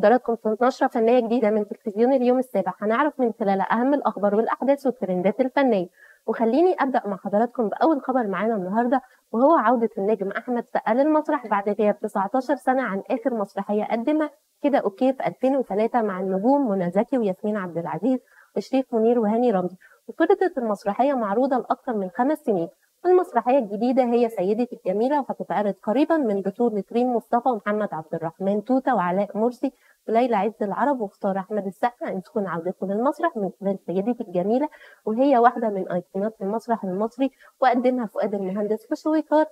حضراتكم في نشرة فنية جديدة من تلفزيون اليوم السابع هنعرف من خلالها أهم الأخبار والأحداث والترندات الفنية وخليني أبدأ مع حضراتكم بأول خبر معانا النهاردة وهو عودة النجم أحمد سقا للمسرح بعد غياب 19 سنة عن آخر مسرحية قدمها كده أوكي في 2003 مع النجوم منى زكي وياسمين عبد العزيز وشريف منير وهاني رمزي وفضلت المسرحية معروضة لأكثر من خمس سنين المسرحية الجديدة هي سيدتي الجميلة وهتتعرض قريبا من بطولة ريم مصطفى ومحمد عبد الرحمن توتة وعلاء مرسي وليلى عز العرب واختار أحمد السقا أن تكون عودته للمسرح من خلال سيدتي الجميلة وهي واحدة من أيقونات المسرح المصري وقدمها فؤاد المهندس في شويكار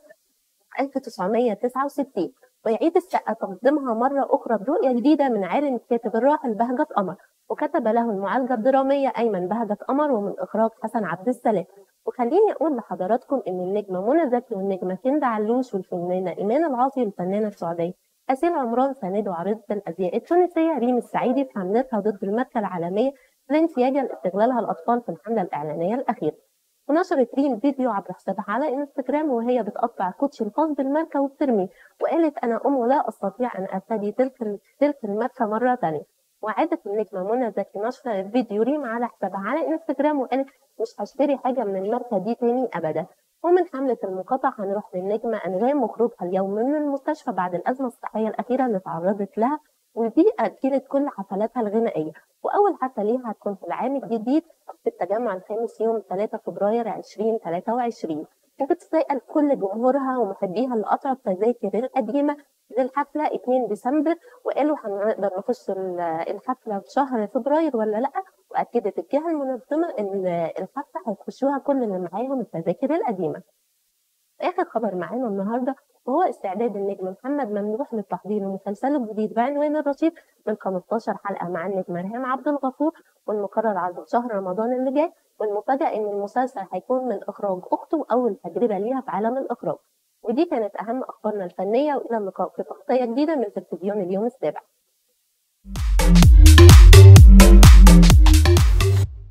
1969 ويعيد السقا تقديمها مرة أخرى برؤية جديدة من عالم الكاتب الراحل بهجت قمر وكتب له المعالجة الدرامية أيمن بهجت قمر ومن إخراج حسن عبد السلام وخليني أقول لحضراتكم إن النجمة منى زكي والنجمة كندا علوش والفنانة إيمان العاصي والفنانة السعودية أسيل عمران ساندوا عارضة الأزياء التونسية ريم السعيدي في حملتها ضد الماركة العالمية لانسياجها لاستغلالها الأطفال في الحملة الإعلانية الأخيرة ونشرت ريم فيديو عبر حسابها على انستجرام وهي بتقطع كوتشي الخاص بالماركة وبترميه وقالت أنا أم لا أستطيع أن أرتدي تلك تلك الماركة مرة ثانية وعادت النجمة منى زكي نشر الفيديو ريم على حسابها على انستجرام وقالت مش هشتري حاجة من الماركة دي تاني أبدا ومن حملة المقاطعة هنروح للنجمة أنغام وخروجها اليوم من المستشفى بعد الأزمة الصحية الأخيرة اللي تعرضت لها ودي أجلت كل حفلاتها الغنائية وأول حفلة ليها هتكون في العام الجديد في التجمع الخامس يوم 3 فبراير 2023 وبتسأل كل جمهورها ومحبيها اللي قطعوا التذاكر القديمة للحفلة 2 ديسمبر وقالوا هنقدر نخش الحفلة في شهر فبراير ولا لأ وأكدت الجهة المنظمة إن الحفلة هيخشوها كل اللي معاهم التذاكر القديمة. آخر خبر معانا النهاردة وهو استعداد النجم محمد ممدوح للتحضير لمسلسله الجديد بعنوان الرشيد من 15 حلقة مع النجم ريهام عبد الغفور والمقرر عرضه شهر رمضان اللي جاي والمفاجأة إن المسلسل هيكون من إخراج أخته وأول تجربة ليها في عالم الإخراج. ودي كانت أهم أخبارنا الفنية وإلى اللقاء في تغطية جديدة من تلفزيون اليوم السابع